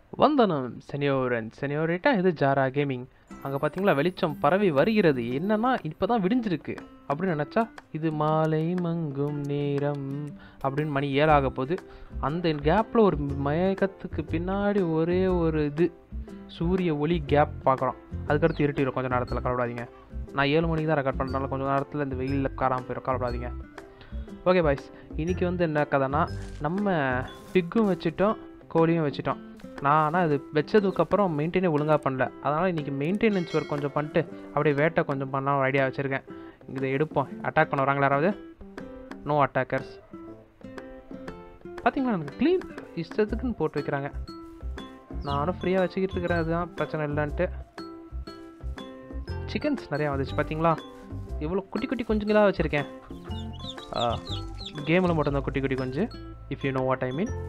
வந்தனம் செனியோரன் செனியோரிட்டா இது ஜாரா கேமிங் அங்கே பார்த்தீங்களா வெளிச்சம் பரவி வருகிறது என்னன்னா இப்போ தான் விடிஞ்சிருக்கு அப்படின்னு நினச்சா இது மாலை மங்கும் நேரம் அப்படின்னு மணி ஏழாக போகுது அந்த கேப்பில் ஒரு மயக்கத்துக்கு பின்னாடி ஒரே ஒரு இது சூரிய ஒளி கேப் பார்க்குறோம் அதுக்கடுத்து இருட்டிடும் கொஞ்சம் நேரத்தில் கவலைப்படாதீங்க நான் ஏழு மணிக்கு தான் ரெக்கார்ட் பண்ணுறனால கொஞ்சம் நேரத்தில் இந்த வெயிலில் காராமல் போயிடும் கவலைப்படாதீங்க ஓகே பாய்ஸ் இன்றைக்கி வந்து என்ன கதைனா நம்ம பிக்கும் வச்சுட்டோம் கோழியும் வச்சுட்டோம் நான் ஆனால் அது வச்சதுக்கப்புறம் மெயின்டைனே ஒழுங்காக பண்ணல அதனால் இன்றைக்கி மெயின்டெனன்ஸ் ஒர்க் கொஞ்சம் பண்ணிட்டு அப்படியே வேட்டை கொஞ்சம் பண்ண ஒரு ஐடியா வச்சுருக்கேன் இதை எடுப்போம் அட்டாக் பண்ண வராங்களா யாராவது நோ அட்டாக்கர்ஸ் பார்த்தீங்களா எனக்கு க்ளீன் இஷ்டத்துக்குன்னு போட்டு வைக்கிறாங்க நானும் ஃப்ரீயாக வச்சுக்கிட்டு இருக்கிறேன் அதுதான் பிரச்சனை இல்லைன்ட்டு சிக்கன்ஸ் நிறையா வந்துச்சு பார்த்தீங்களா எவ்வளோ குட்டி குட்டி குஞ்சுங்களாக வச்சுருக்கேன் கேமில் மட்டும்தான் குட்டி குட்டி குஞ்சு if you know what I mean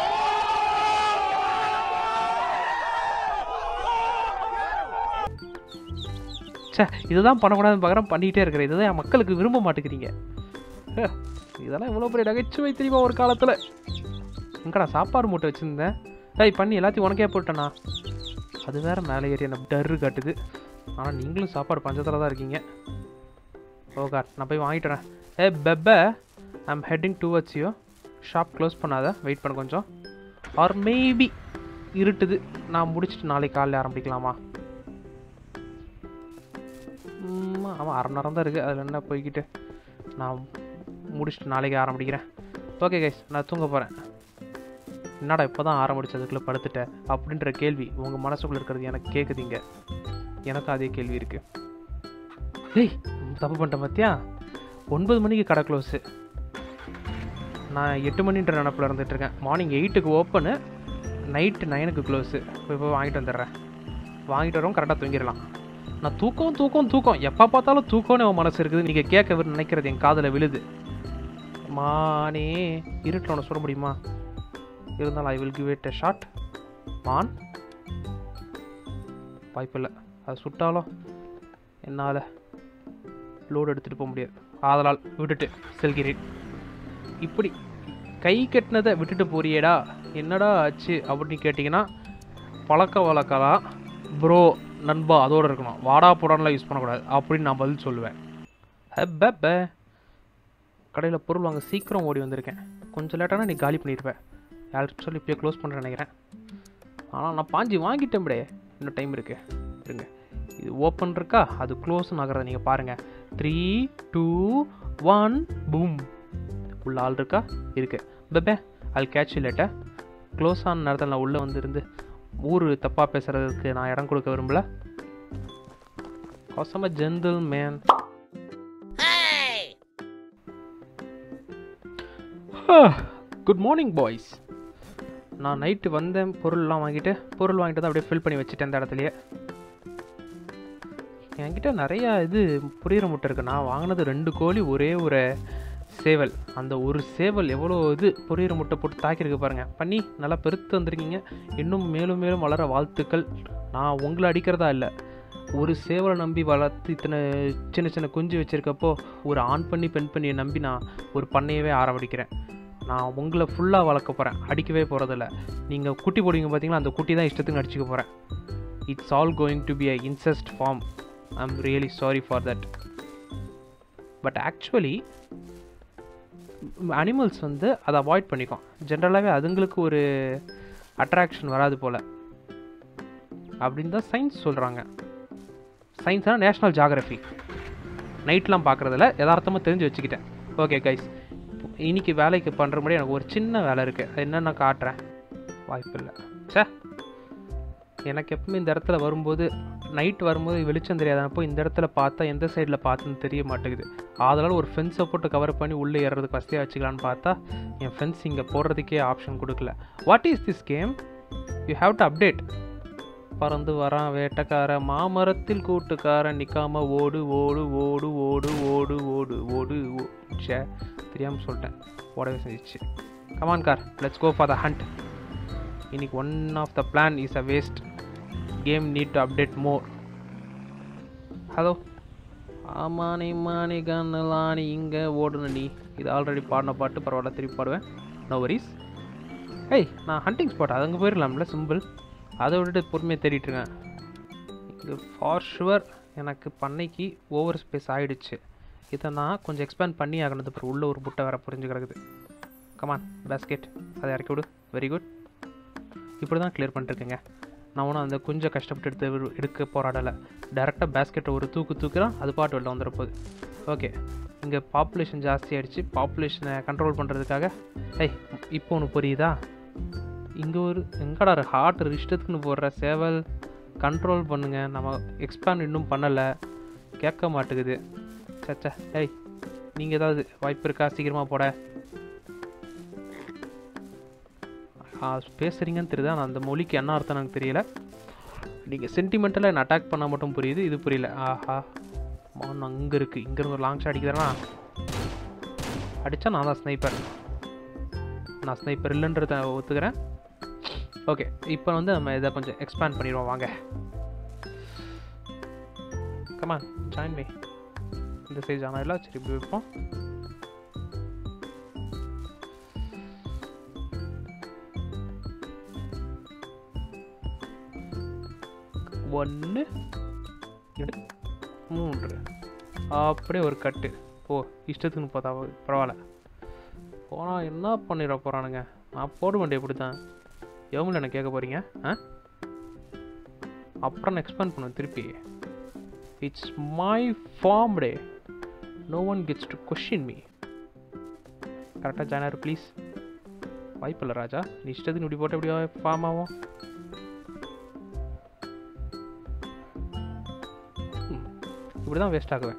say இதுதான் பண்ணக்கூடாதுன்னு பார்க்குறேன் பண்ணிக்கிட்டே இருக்கிறேன் இதுதான் என் மக்களுக்கு விரும்ப மாட்டேங்கிறீங்க ஹே, இதெல்லாம் இவ்வளோ பெரிய நகைச்சுவை தெரியுமா ஒரு காலத்தில் எங்கடா சாப்பாடு மூட்டை வச்சுருந்தேன் டேய் பண்ணி எல்லாத்தையும் உனக்கே போட்டேண்ணா அது வேற மேலே ஏறி என்ன டர்ரு காட்டுது ஆனால் நீங்களும் சாப்பாடு பஞ்சத்தில் தான் இருக்கீங்க ஓ காட் நான் போய் வாங்கிட்டு வரேன் ஏ பெப்ப I'm heading towards you shop close பண்ணாத வெயிட் பண்ண கொஞ்சம் ஆர் மேபி இருட்டுது நான் முடிச்சுட்டு நாளைக்கு காலையில் ஆரம்பிக்கலாமா ம், ஆமாம் அரை நேரம் தான் இருக்குது அதில் என்ன போய்கிட்டு நான் முடிச்சுட்டு நாளைக்கு ஆரம்பிக்கிறேன் ஓகே கைஸ் நான் தூங்க போகிறேன் என்னடா இப்போ தான் ஆரம்பிச்சதுக்குள்ளே படுத்துட்டேன் அப்படின்ற கேள்வி உங்கள் மனசுக்குள்ளே இருக்கிறது எனக்கு கேட்குதுங்க எனக்கும் அதே கேள்வி இருக்குது ஏய் தப்பு பண்ணிட்டேன் பார்த்தியா ஒன்பது மணிக்கு கடை க்ளோஸு நான் எட்டு மணின்ற நினப்பில் இருந்துகிட்ருக்கேன் மார்னிங் எயிட்டுக்கு ஓப்பனு நைட்டு நைனுக்கு க்ளோஸு போய் போய் வாங்கிட்டு வந்துடுறேன் வாங்கிட்டு வரோம் கரெக்டாக தூங்கிடலாம் நான் தூக்கம் தூக்கம் தூக்கம் எப்போ பார்த்தாலும் தூக்கம்னு உன் மனசு இருக்குது நீங்கள் கேட்க விரு- நினைக்கிறது என் காதில் விழுது மானே இருட்டில் உன்னை சொல்ல முடியுமா இருந்தாலும் I will give it a shot man வாய்ப்பில்லை அது சுட்டாலும் என்னால் லோடு எடுத்துகிட்டு போக முடியாது ஆதலால் விட்டுட்டு செல்கிறேன் இப்படி கை கட்டினதை விட்டுட்டு போறியேடா என்னடா ஆச்சு அப்படின்னு கேட்டிங்கன்னா பழக்க வழக்கலாம் ப்ரோ நண்பா அதோடு இருக்கணும் வாடா போடான்லாம் யூஸ் பண்ணக்கூடாது அப்படின்னு நான் பதில் சொல்லுவேன் ஹெப்ப கடையில் பொருள் வாங்க சீக்கிரம் ஓடி வந்திருக்கேன் கொஞ்சம் லேட்டானா நீ காலி பண்ணியிருப்பேன் யாருக்கு சொல்லி இப்போயே க்ளோஸ் பண்ணுறேன் நினைக்கிறேன் ஆனால் நான் பாஞ்சி வாங்கிட்டேன் விடே இன்னும் டைம் இருக்கு இருங்க இது ஓப்பன் இருக்கா அது க்ளோஸ்னு ஆகிறத நீங்கள் பாருங்கள் த்ரீ டூ ஒன் பூம் உள்ள ஆள் இருக்கா இருக்கு பெப்பே அல் கேட்ச் லேட்டா க்ளோஸ் ஆன நேரத்தில் நான் உள்ளே வந்திருந்து ஊர் தப்பாக பேசுகிறதுக்கு நான் இடம் கொடுக்க விரும்பல காசம gentleman good morning boys நான் நைட்டு வந்தேன் பொருள்லாம் வாங்கிட்டு பொருள் வாங்கிட்டு தான் அப்படியே ஃபில் பண்ணி வச்சுட்டேன் இந்த இடத்துலையே என்கிட்ட நிறையா இது புரியிற முட்டை இருக்கு நான் வாங்கினது ரெண்டு கோழி ஒரே ஒரு சேவல் அந்த ஒரு சேவல் எவ்வளோ இது புரியிற முட்டை போட்டு தாக்கியிருக்கு பாருங்க பண்ணி நல்லா பெருத்து வந்திருக்கீங்க இன்னும் மேலும் மேலும் வளர வாழ்த்துக்கள் நான் உங்களை அடிக்கிறதா இல்லை ஒரு சேவலை நம்பி வளர்த்து இத்தனை சின்ன சின்ன குஞ்சு வச்சுருக்கப்போ ஒரு ஆண் பண்ணி பெண் பண்ணியை நம்பி நான் ஒரு பண்ணையவே ஆரம்பிக்கிறேன் நான் உங்களை ஃபுல்லாக வளர்க்க போகிறேன் அடிக்கவே போகிறதில்ல நீங்கள் குட்டி போடுவீங்க பார்த்தீங்களா அந்த குட்டி தான் இஷ்டத்துக்கு அடிச்சுக்க போகிறேன் it's all going to be a incest farm I am really sorry for that but actually animals வந்து அதை அவாய்ட் பண்ணிக்கும் ஜென்ரலாகவே அதுங்களுக்கு ஒரு அட்ராக்ஷன் வராது போல் அப்படின்னு தான் சயின்ஸ் சொல்கிறாங்க சயின்ஸ்னால் நேஷ்னல் ஜாகிரஃபி நைட்லாம் பார்க்குறதில்ல யதார்த்தமாக தெரிஞ்சு வச்சுக்கிட்டேன் ஓகே கைஸ் இன்னைக்கு வேலைக்கு பண்ணுற முன்னாடி எனக்கு ஒரு சின்ன வேலை இருக்குது அது என்னன்னு நான் காட்டுறேன் வாய்ப்பில்லை சே எனக்கு எப்பவுமே இந்த இடத்துல வரும்போது நைட் வரும்போது வெளிச்சம் தெரியாதப்போ இந்த இடத்துல பார்த்தா எந்த சைடில் பார்த்துன்னு தெரிய மாட்டேங்குது அதனால் ஒரு ஃபென்ஸை போட்டு கவர் பண்ணி உள்ளே ஏறுறதுக்கு வசதியாக வச்சுக்கலான்னு பார்த்தா என் ஃபென்ஸ் இங்கே போடுறதுக்கே ஆப்ஷன் கொடுக்கல what is this game you have to update பறந்து வரான் வேட்டக்கார மாமரத்தில் கூட்டுக்காரன் நிற்காம ஓடு ஓடு ஓடு ஓடு ஓடு ஓடு ஓடு ஓ- ச்சே தெரியாமல் சொல்லிட்டேன் ஓடவே செஞ்சிச்சு come on car let's go for the hunt இன்னைக்கு one of the plan is a waste game need to update more hello ஆமானி மானி கண்ணலானி இங்கே ஓடுன நீ இது ஆல்ரெடி பாடின பாட்டு பரவாயில்ல திருப்பி பாடுவேன் நோ வரிஸ் ஏய் நான் ஹண்டிங் ஸ்பாட் அது அங்கே போயிடலாம்ல சிம்பிள் அதை விட்டுட்டு பொறுமையாக தேடிட்டு இருக்கேன் இது ஃபார் ஷுவர் எனக்கு பண்ணைக்கு ஓவர் ஸ்பேஸ் ஆயிடுச்சு இதை நான் கொஞ்சம் எக்ஸ்பேண்ட் பண்ணி ஆகணும் அப்புறம் உள்ள ஒரு புட்டை வேற புரிஞ்சு கிடக்குது கமான் பேஸ்கெட் அதை இறக்கி விடு வெரி குட் இப்படி தான் கிளியர் பண்ணிருக்கேங்க நான் ஒன்றும் அந்த கொஞ்சம் கஷ்டப்பட்டு எடுத்து விடு- எடுக்க போராடலை டேரெக்டாக பேஸ்கெட்டை ஒரு தூக்கு தூக்குறான் அது பாட்டு வெளில வந்துட போகுது ஓகே இங்கே பாப்புலேஷன் ஜாஸ்தி ஆயிடுச்சு பாப்புலேஷனை கண்ட்ரோல் பண்ணுறதுக்காக ஏய் இப்போ ஒன்று புரியுதா இங்கே ஒரு எங்கடா ஹார்ட் இஷ்டத்துக்குன்னு போடுற சேவல் கண்ட்ரோல் பண்ணுங்க நம்ம எக்ஸ்பேண்ட் இன்னும் பண்ணலை கேட்க மாட்டேங்குது சச்சா ஏய் நீங்கள் ஏதாவது வாய்ப்பு இருக்கா சீக்கிரமாக போட ஆ, பேசுறீங்கன்னு தெரியுதா நான் அந்த மொழிக்கு என்ன அர்த்தம் எனக்கு தெரியல நீங்கள் சென்டிமெண்டலாக என்ன அட்டாக் பண்ணால் மட்டும் புரியுது இது புரியல ஆஹா மான் அங்கே இருக்குது இங்கே இருந்து ஒரு லாங் ஷாட் அடிக்கிறேன்னா அடித்தா நான் தான் ஸ்னைப்பர் நான் ஸ்னைப்பர் இல்லைன்றத ஒத்துக்கிறேன் ஓகே இப்போ வந்து நம்ம இதை கொஞ்சம் எக்ஸ்பேண்ட் பண்ணிடுவோம் வாங்க கமான் ஜாயின் மீ இந்த சைஸ் ஆனால் இல்லை சரி இப்படி வைப்போம் ஒன்று மூன்று அப்படியே ஒரு கட்டு ஓ இஷ்டத்துக்குன்னு பார்த்தா பரவாயில்ல போனால் என்ன பண்ணிட போகிறானுங்க நான் போட வேண்டிய எப்படி தான் எவ்வளோ என்ன கேட்க போகிறீங்க ஆ அப்புறம் நான் எக்ஸ்பேண்ட் பண்ணுவேன் திருப்பி it's my farm day no one gets to question me கரெக்டாக ஜாயினார் ப்ளீஸ் வாய்ப்பில்லை ராஜா நீ இஷ்டத்துக்கு இப்படி போட்டு எப்படியா ஃபார்ம் ஆகும் இப்படி தான் வேஸ்ட் ஆகுவேன்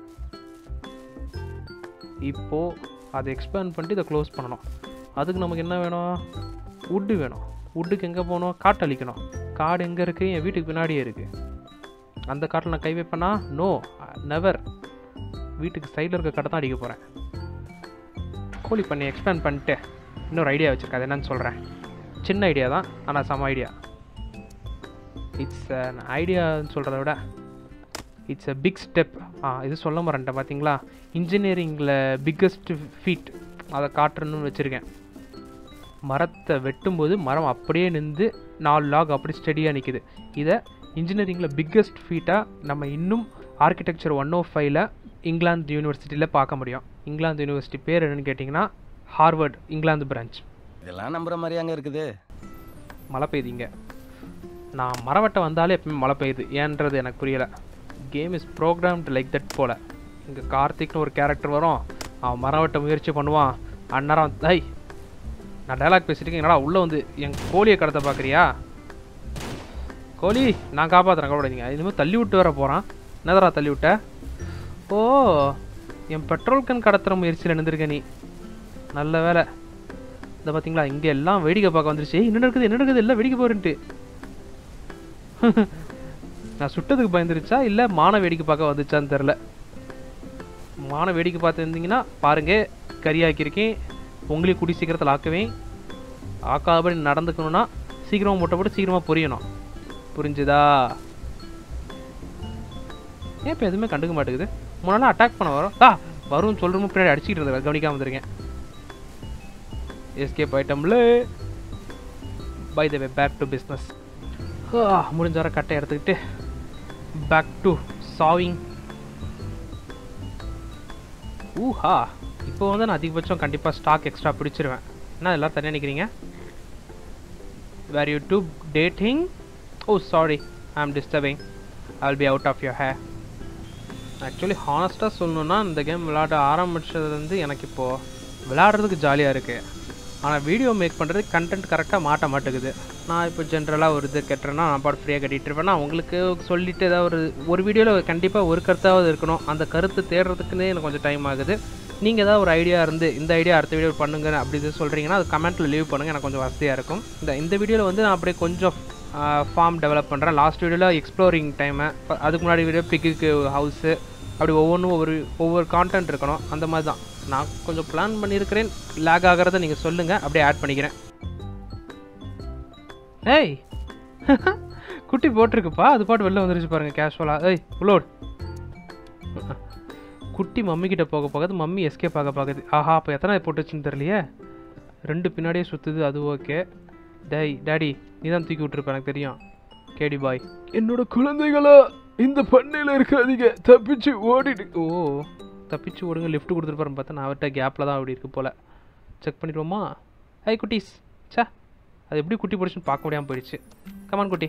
இப்போ அதை எக்ஸ்பேண்ட் பண்ணிட்டு இதை க்ளோஸ் பண்ணணும் அதுக்கு நமக்கு என்ன வேணும் வுட்டு வேணும் வுட்டுக்கு எங்கே போகணும் காட்டு அழிக்கணும் காடு எங்கே இருக்குது என் வீட்டுக்கு பின்னாடியே இருக்குது அந்த காட்டில் நான் கை வைப்பேனா நோ நெவர் வீட்டுக்கு சைடில் இருக்க கடை தான் அடிக்க போகிறேன் கோழி பண்ணி எக்ஸ்பேண்ட் பண்ணிட்டு இன்னொரு ஐடியா வச்சுருக்கேன் அது என்னன்னு சொல்கிறேன் சின்ன ஐடியா தான் ஆனால் சம ஐடியா இட்ஸ் an ஐடியான்னு சொல்கிறத விட இட்ஸ் a பிக் ஸ்டெப் ஆ இது சொல்ல மறந்துட்டேன் பார்த்தீங்களா இன்ஜினியரிங்கில் பிக்கஸ்ட் ஃபீட் அதை காட்டுறணும்னு வச்சுருக்கேன் மரத்தை வெட்டும்போது மரம் அப்படியே நின்று நாலு லாக் அப்படி ஸ்டெடியாக நிற்குது இதை இன்ஜினியரிங்கில் பிக்கஸ்ட் ஃபீட்டாக நம்ம இன்னும் ஆர்கிடெக்சர் ஒன் ஓ ஃபைவ்ல இங்கிலாந்து யூனிவர்சிட்டியில் பார்க்க முடியும் இங்கிலாந்து யூனிவர்சிட்டி பேர் என்னன்னு கேட்டிங்கன்னா ஹார்வர்ட் இங்கிலாந்து பிரான்ச் இதெல்லாம் நம்புற மாதிரியாங்க இருக்குது மழை பெய்யுதுங்க நான் மரவட்டை வந்தாலே எப்பவுமே மழை பெய்யுது ஏன்றது எனக்கு புரியலை game is programmed like that போல் இங்கே கார்த்திக்னு ஒரு கேரக்டர் வரும் அவன் மரவட்ட முயற்சி பண்ணுவான் அந்நேரம் ஐய் நான் டைலாக் பேசிட்டு இருக்கேன் என்னடா உள்ளே வந்து என் கோழியை கடத்த பார்க்குறியா கோழி நான் காப்பாற்றுறேன் கவலைங்க இனிமேல் தள்ளி விட்டு வர போகிறான் என்னதரா தள்ளி விட்ட ஓ என் பெட்ரோல் கன் கடத்துகிற முயற்சியில் நின்றுருக்க நீ நல்ல வேலை இந்த பார்த்தீங்களா இங்கே எல்லாம் வேடிக்கை பார்க்க வந்துருச்சு ஏய், என்ன நடக்குது என்ன நடக்குது எல்லாம் வேடிக்கை போறேன்ட்டு நான் சுட்டதுக்கு பயந்துருச்சா இல்லை மான வேடிக்கை பார்க்க வந்துச்சான்னு தெரில மான வேடிக்கை பார்த்துருந்தீங்கன்னா பாருங்க கறி ஆக்கியிருக்கேன் உங்களையும் குடி சீக்கிரத்தில் ஆக்குவேன் ஆக்காதபடி நடந்துக்கணும்னா சீக்கிரமாக முட்டை போட்டு சீக்கிரமாக புரியணும் புரிஞ்சுதா ஏன் இப்போ எதுவுமே கண்டுக்க மாட்டேங்குது முன்னாடி அட்டாக் பண்ண வரும் ஆ வரும் சொல்கிறோமோ பின்னாடி அடிச்சுக்கிட்டு இருந்தேன் கவனிக்காம வந்திருக்கேன் எஸ்கேப் ஐட்டம்ல by the way back to business முடிஞ்ச வர கட்டை எடுத்துக்கிட்டு பேக் டு சாவிங் ஊஹா இப்போ வந்து நான் அதிகபட்சம் கண்டிப்பாக ஸ்டாக் எக்ஸ்ட்ரா பிடிச்சிருவேன் என்ன எல்லாம் தனியாக நிற்கிறீங்க where you to dating oh sorry I am disturbing I will be out of your hair actually ஹானஸ்ட்டாக சொல்லணுன்னா இந்த கேம் விளையாட ஆரம்பிச்சதுலேருந்து எனக்கு இப்போது விளையாடுறதுக்கு ஜாலியாக இருக்குது ஆனால் வீடியோ மேக் பண்ணுறதுக்கு கண்டென்ட் கரெக்டாக மாட்ட மாட்டேங்குது நான் இப்போ ஜென்ரலாக ஒரு இது கட்டுறேன்னா நான் பாட்டு ஃப்ரீயாக கட்டிட்டு இருப்பேன் நான் உங்களுக்கு சொல்லிட்டு ஏதாவது ஒரு ஒரு வீடியோவில் கண்டிப்பாக ஒரு கருத்தாவது இருக்கணும் அந்த கருத்து தேடுறதுக்குன்னே எனக்கு கொஞ்சம் டைம் ஆகுது நீங்கள் ஏதாவது ஒரு ஐடியா இருந்து இந்த ஐடியா அடுத்த வீடியோ பண்ணுங்க அப்படி இது சொல்கிறீங்கன்னா அது கமெண்ட்டில் லீவ் பண்ணுங்கள் எனக்கு கொஞ்சம் வசதியாக இருக்கும் இந்த இந்த வீடியோவில் வந்து நான் அப்படியே கொஞ்சம் ஃபார்ம் டெவலப் பண்ணுறேன் லாஸ்ட் வீடியோவில் எக்ஸ்ப்ளோரிங் டைமு அதுக்கு முன்னாடி வீடியோ பிக்குக்கு ஹவுஸு அப்படி ஒவ்வொன்றும் ஒவ்வொரு ஒவ்வொரு கான்டென்ட் இருக்கணும் அந்த மாதிரி தான் நான் கொஞ்சம் பிளான் பண்ணியிருக்கிறேன் லேக் ஆகிறத நீங்கள் சொல்லுங்கள் அப்படியே ஆட் பண்ணிக்கிறேன் ஏய் குட்டி போட்டிருக்குப்பா அது பாட்டு வெளில வந்துருச்சு பாருங்க கேஷுவலாக ஏய் உள்ளோட் குட்டி மம்மி கிட்ட போக போகாது மம்மி எஸ்கேப் ஆக பார்க்குது ஆஹா அப்போ எத்தனை போட்டுச்சுன்னு தெரியலையே ரெண்டு பின்னாடியே சுற்றுது அது ஓகே டேய் டேடி நீ தான் தூக்கி விட்டுருப்ப எனக்கு தெரியும் கேடி பாய் என்னோட குழந்தைகளா இந்த பண்ணையில இருக்காதீங்க தப்பிச்சு ஓடிடு ஓ தப்பிச்சு ஓடுங்க லிஃப்ட் கொடுத்துருப்பாருன்னு பார்த்தா நான் அவர்கிட்ட கேப்பில் தான் அப்படி இருக்கு போல் செக் பண்ணிடுவோமா ஐ குட்டீஸ் ச்சே அது எப்படி குட்டி பிடிச்சுன்னு பார்க்க முடியாமல் போயிடுச்சு கமான் குட்டி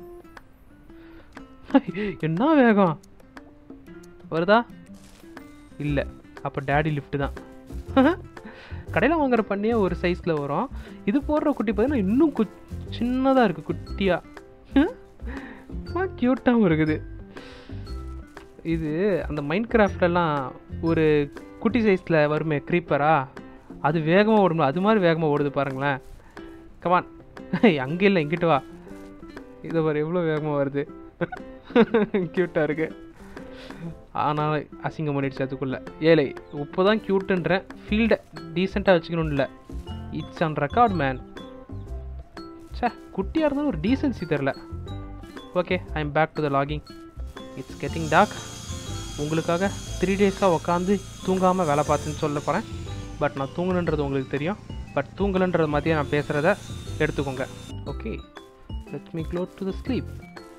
என்ன வேகம் வருதா இல்லை அப்போ டேடி லிஃப்ட்டு தான் கடையில் வாங்குற பண்ணியே ஒரு சைஸில் வரும் இது போடுற குட்டி பார்த்தீங்கன்னா இன்னும் கு சின்னதாக இருக்குது குட்டியாக க்யூட்டாகவும் இருக்குது இது அந்த மைண்ட் கிராஃப்டெல்லாம் ஒரு குட்டி சைஸில் வருமே க்ரீப்பரா அது வேகமாக ஓடும் அது மாதிரி வேகமாக ஓடுது பாருங்களேன் கமான் அங்கே இல்லை இங்கிட்டு வா இதை பாரு எவ்வளோ வேகமாக வருது க்யூட்டாக இருக்கு ஆனால் அசிங்கம் பண்ணிடுச்சு அதுக்குள்ளே ஏழை இப்போ தான் க்யூட்டுன்றேன் ஃபீல்டை டீசெண்டாக வச்சுக்கணும்னு இல்லை இட்ஸ் ஆன் ரெக்கார்ட் மேன் ச்சே குட்டியாக இருந்தாலும் ஒரு டீசென்சி தெரில okay I am back to the logging it's getting dark உங்களுக்காக த்ரீ டேஸாக உட்காந்து தூங்காமல் வேலை பார்த்துன்னு சொல்ல போகிறேன் பட் நான் தூங்கணுன்றது உங்களுக்கு தெரியும் பட் தூங்கலன்றது மாதிரியே நான் பேசுகிறத எடுத்துக்கோங்க okay let me go to the sleep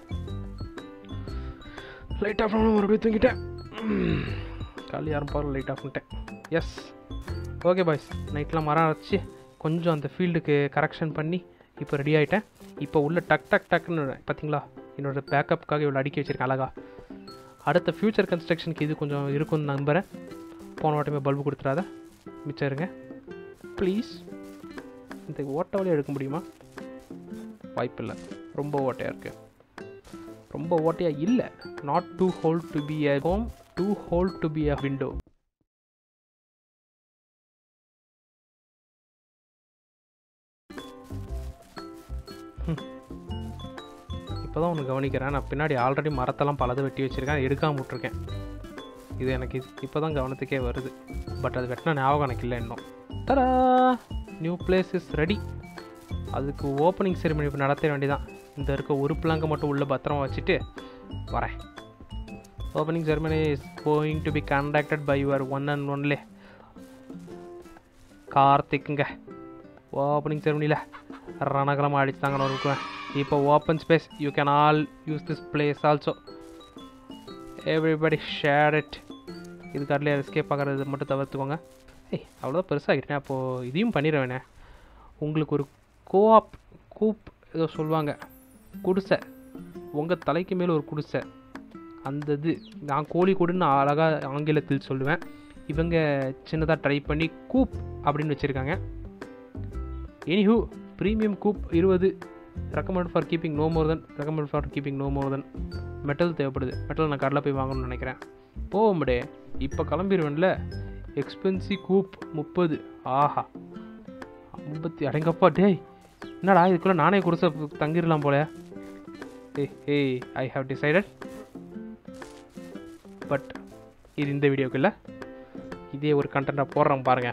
light off பண்ண மறுபடியும் தூங்கிட்டேன் காலி யாரும் பாரு லைட் ஆஃப் பண்ணிட்டேன் எஸ் ஓகே பாய்ஸ் நைட்லாம் மரம் வச்சு கொஞ்சம் அந்த ஃபீல்டுக்கு கரெக்ஷன் பண்ணி இப்போ ரெடி ஆகிட்டேன் இப்போ உள்ள டக் டக் டக்குன்னு பார்த்தீங்களா என்னோட பேக்கப்புக்காக இவ்வளோ அடுக்கி வச்சிருக்கேன் அழகா அடுத்த ஃப்யூச்சர் கன்ஸ்ட்ரக்ஷனுக்கு இது கொஞ்சம் இருக்கும்னு நம்புகிறேன் போன வாட்டமே பல்பு கொடுத்துடாத மிச்சம் இருங்க ப்ளீஸ் இந்த ஓட்ட வழியாக எடுக்க முடியுமா வாய்ப்பில்லை ரொம்ப ஓட்டையாக இருக்குது ரொம்ப ஓட்டையாக இல்லை not too hole to be a home too hole to be a window இப்போ தான் ஒன்று கவனிக்கிறேன் நான் பின்னாடி ஆல்ரெடி மரத்தெல்லாம் பலது வெட்டி வச்சுருக்கேன் எடுக்காம விட்ருக்கேன் இது எனக்கு இப்போ தான் கவனத்துக்கே வருது பட் அது வெட்டின ஞாபகம் எனக்கு இல்லை இன்னும் தரா நியூ பிளேஸ் இஸ் ரெடி அதுக்கு ஓப்பனிங் செரிமனி இப்போ நடத்த வேண்டியதான் இந்த இருக்க ஒரு பிளாங்க மட்டும் உள்ள பத்திரமா வச்சுட்டு வரேன் opening ceremony is going to be conducted by your one and only கார்த்திக்குங்க ஓப்பனிங் செரிமனியில் ரணகலமாக அடிச்சுதாங்க இருக்குவேன் இப்போ open space you can all use this place also everybody share it இதுக்கு அதில் எஸ்கேப் ஆகிறது மட்டும் தவிர்த்துக்கோங்க ஏய் அவ்வளோதான் பெருசாகிட்டேன் அப்போது இதையும் பண்ணிடுவேனே உங்களுக்கு ஒரு கோஆப் கூப் ஏதோ சொல்லுவாங்க குடிசை உங்கள் தலைக்கு மேலே ஒரு குடிசை அந்த இது நான் கோழி கூடுன்னு அழகாக ஆங்கிலத்தில் சொல்லுவேன் இவங்க சின்னதாக ட்ரை பண்ணி கூப் அப்படின்னு வச்சுருக்காங்க எனிஹூ ப்ரீமியம் கூப் இருபது recommend for keeping no more then recommend for keeping no more then metal தேவைப்படுது மெட்டல் நான் கடையில் போய் வாங்கணும்னு நினைக்கிறேன் போக முடியே இப்போ கிளம்பிடுவேன்ல எக்ஸ்பென்சிவ் கூப் முப்பது ஆஹா ஐம்பத்தி அடங்கப்பா டேய் என்னடா இதுக்குள்ளே நானே குடிசை தங்கிடலாம் போல ஏ ஏய் ஐ ஹாவ் டிசைடட் பட் இது இந்த வீடியோக்கு இல்லை இதே ஒரு கண்டென்ட்டாக போடுறோம் பாருங்கள்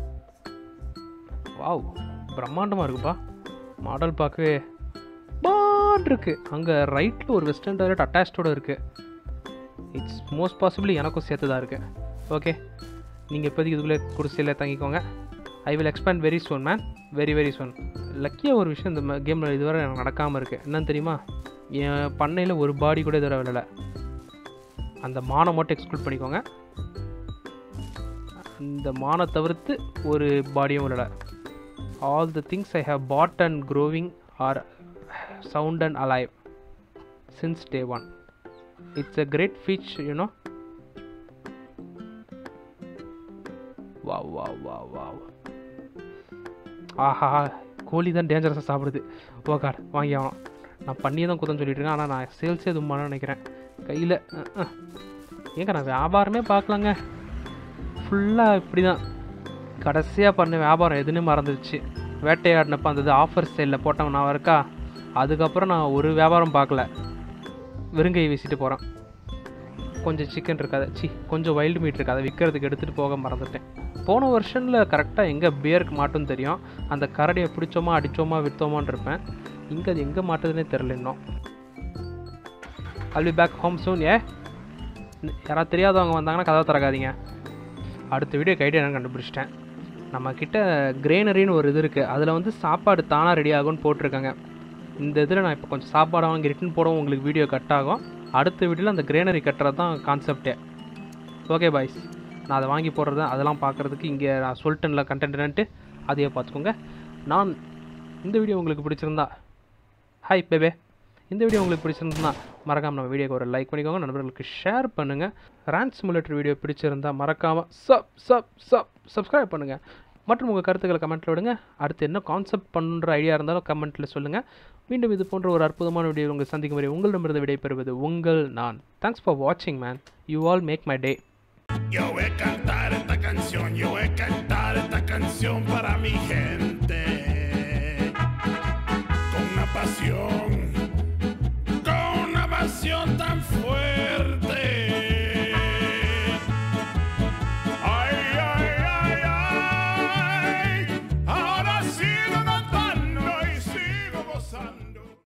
வாவ் பிரம்மாண்டமாக இருக்குப்பா மாடல் பார்க்கவே பான் இருக்கு அங்கே ரைட்டில் ஒரு வெஸ்டர்ன் டாய்லெட் அட்டாச்சோட இருக்குது இட்ஸ் மோஸ்ட் பாசிபிளி எனக்கும் சேர்த்து தான் இருக்குது ஓகே நீங்கள் இப்போதைக்கு இதுக்குள்ளே குடிசையில் தங்கிக்கோங்க I will expand very soon man very very soon லக்கியாக ஒரு விஷயம் இந்த கேமில் இதுவரை எனக்கு நடக்காமல் இருக்குது என்னன்னு தெரியுமா என் பண்ணையில் ஒரு பாடி கூட இதுவரை விழலை அந்த மானை மட்டும் எக்ஸ்க்ளூட் பண்ணிக்கோங்க இந்த மானை தவிர்த்து ஒரு பாடியும் விழலை all the things I have bought and growing are sound and alive since day one. It's a great fish, you know. Wow, wow, wow, wow. ஆஹா கோழி தான் டேஞ்சரஸாக சாப்பிடுது ஓ காட் வாங்கி ஆகணும் நான் பண்ணியே தான் குத்தம் சொல்லிட்டு இருக்கேன் ஆனால் நான் சேல்ஸே தும்மானு நினைக்கிறேன் கையில் ஏங்க நான் வியாபாரமே பார்க்கலாங்க ஃபுல்லாக இப்படி தான் கடைசியாக பண்ண வியாபாரம் எதுன்னு மறந்துடுச்சு வேட்டையாடினப்போ அந்த இது ஆஃபர் சேலில் போட்டவன் நான் இருக்கா அதுக்கப்புறம் நான் ஒரு வியாபாரம் பார்க்கல வெறுங்கை வீசிட்டு போகிறேன் கொஞ்சம் சிக்கன் இருக்காது சி கொஞ்சம் வைல்டு மீட் இருக்காது விற்கிறதுக்கு எடுத்துகிட்டு போக மறந்துட்டேன் போன வருஷனில் கரெக்டாக எங்கே பியருக்கு மாட்டுன்னு தெரியும் அந்த கரடியை பிடிச்சோமா அடித்தோமா விற்றோமான்னு இருப்பேன் இங்கே அது எங்கே மாட்டுதுன்னே தெரில இன்னும் I'll be back home soon ஏ யாராவது தெரியாதவங்க வந்தாங்கன்னா கதவை திறக்காதீங்க அடுத்த வீடியோ கைடு என்னன்னு கண்டுபிடிச்சிட்டேன் நம்ம கிட்ட கிரேனரின்னு ஒரு இது இருக்குது அதில் வந்து சாப்பாடு தானாக ரெடி ஆகும்னு போட்டிருக்காங்க இந்த இதில் நான் இப்போ கொஞ்சம் சாப்பாடு வாங்கி ரிட்டன் போடவும் உங்களுக்கு வீடியோ கட் ஆகும் அடுத்த வீடியோவில் அந்த கிரேனரி கட்டுறது தான் கான்செப்டே ஓகே பாய்ஸ் நான் அதை வாங்கி போடுறது அதெல்லாம் பார்க்குறதுக்கு இங்கே நான் சொல்லிட்டேன்ல கண்டென்ட் என்னன்ட்டு அதையே பார்த்துக்கோங்க நான் இந்த வீடியோ உங்களுக்கு பிடிச்சிருந்தா ஹாய் பேபே இந்த வீடியோ உங்களுக்கு பிடிச்சிருந்தா மறக்காமல் நம்ம வீடியோக்கு ஒரு லைக் பண்ணிக்கோங்க நண்பர்களுக்கு ஷேர் பண்ணுங்கள் ரேண்ட் சிமுலேட்டர் வீடியோ பிடிச்சிருந்தா மறக்காமல் சப் சப் சப் சப்ஸ்கிரைப் பண்ணுங்கள் மற்றும் உங்கள் கருத்துக்களை கமெண்ட்டில் விடுங்க அடுத்து என்ன கான்செப்ட் பண்ணுற ஐடியா இருந்தாலும் கமெண்ட்டில் சொல்லுங்கள் மீண்டும் இது போன்ற ஒரு அற்புதமான வீடியோ உங்கள் சந்திக்கும் வரை உங்களிடமிருந்து விடைபெறுவது உங்கள் நான் தேங்க்ஸ் ஃபார் வாட்சிங் man you all make my day Yo voy a cantar esta canción, yo voy a cantar esta canción para mi gente. Con una pasión